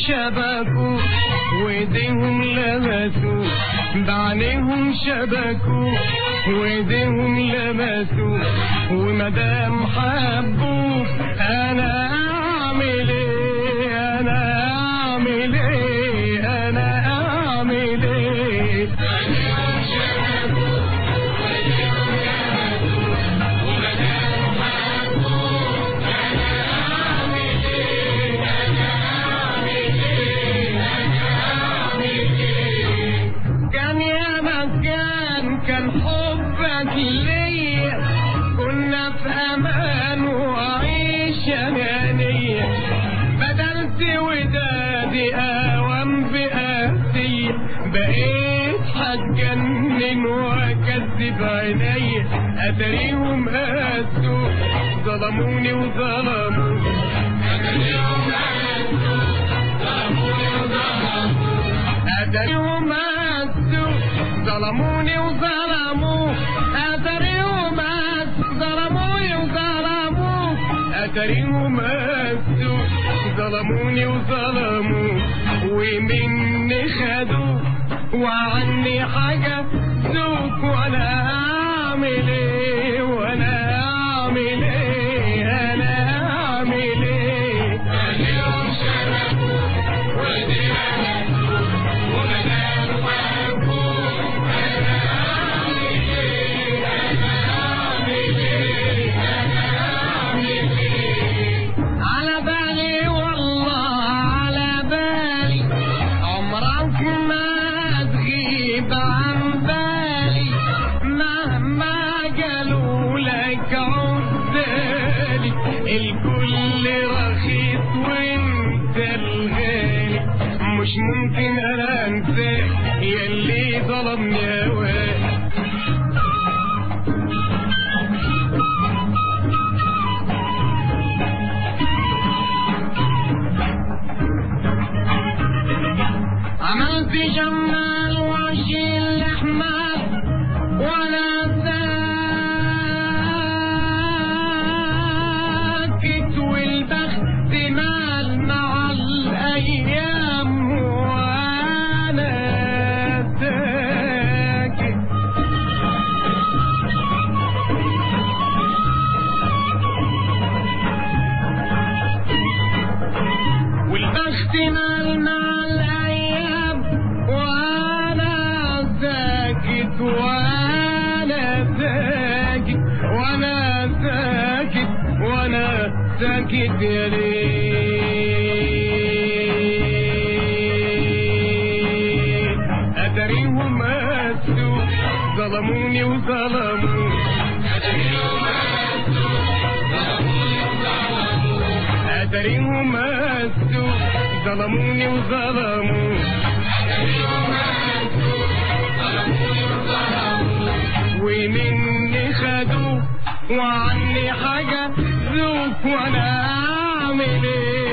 شبكوا وايديهم لمسوا بعينيهم شبكوا وايديهم لمسوا ومدام حبوك انا اعمل ايه انا اعمل ايه انا اعمل ايه كان يا مكان كان حبك ليا كنا في امان وعيش هنية بدلت ودادي اوام بقاسية بقيت هتجنن واكذب عينيا اتاريهم قاسوا ظلموني وظلموا اتاريهم قاسوا ظلموني وظلموا أدريهم أسوا ظلموني وظلموا أدريهم أسوا ظلموني وظلموا أدريهم أسوا ظلموني وظلموا ومني خدوا وعني حاجة سوق وأنا أعمل إيه وأنا أعمل إيه أنا أعمل إيه اليوم شربوا ودي على بالي والله على بالي عمرك ما تغيب عن بالي مهما قالوا لك عدالي الكل رخيص وانت الغالي مش ممكن انا انساك يلي ظلمني هواك عملت جمال واشيل الاحمال وانا ساكت والبخت مال مع الايام وانا ساكت والبخت مال مع الايام وانا ساكت وانا ساكت وانا ساكت وانا ساكت يا ليل اتريهم اسوا ظلموني وظلموا اتريهم اسوا ظلموني وظلموا اتريهم اسوا ظلموني وظلموا ومني خدوا وعني حاجة ذوق وانا اعمل ايه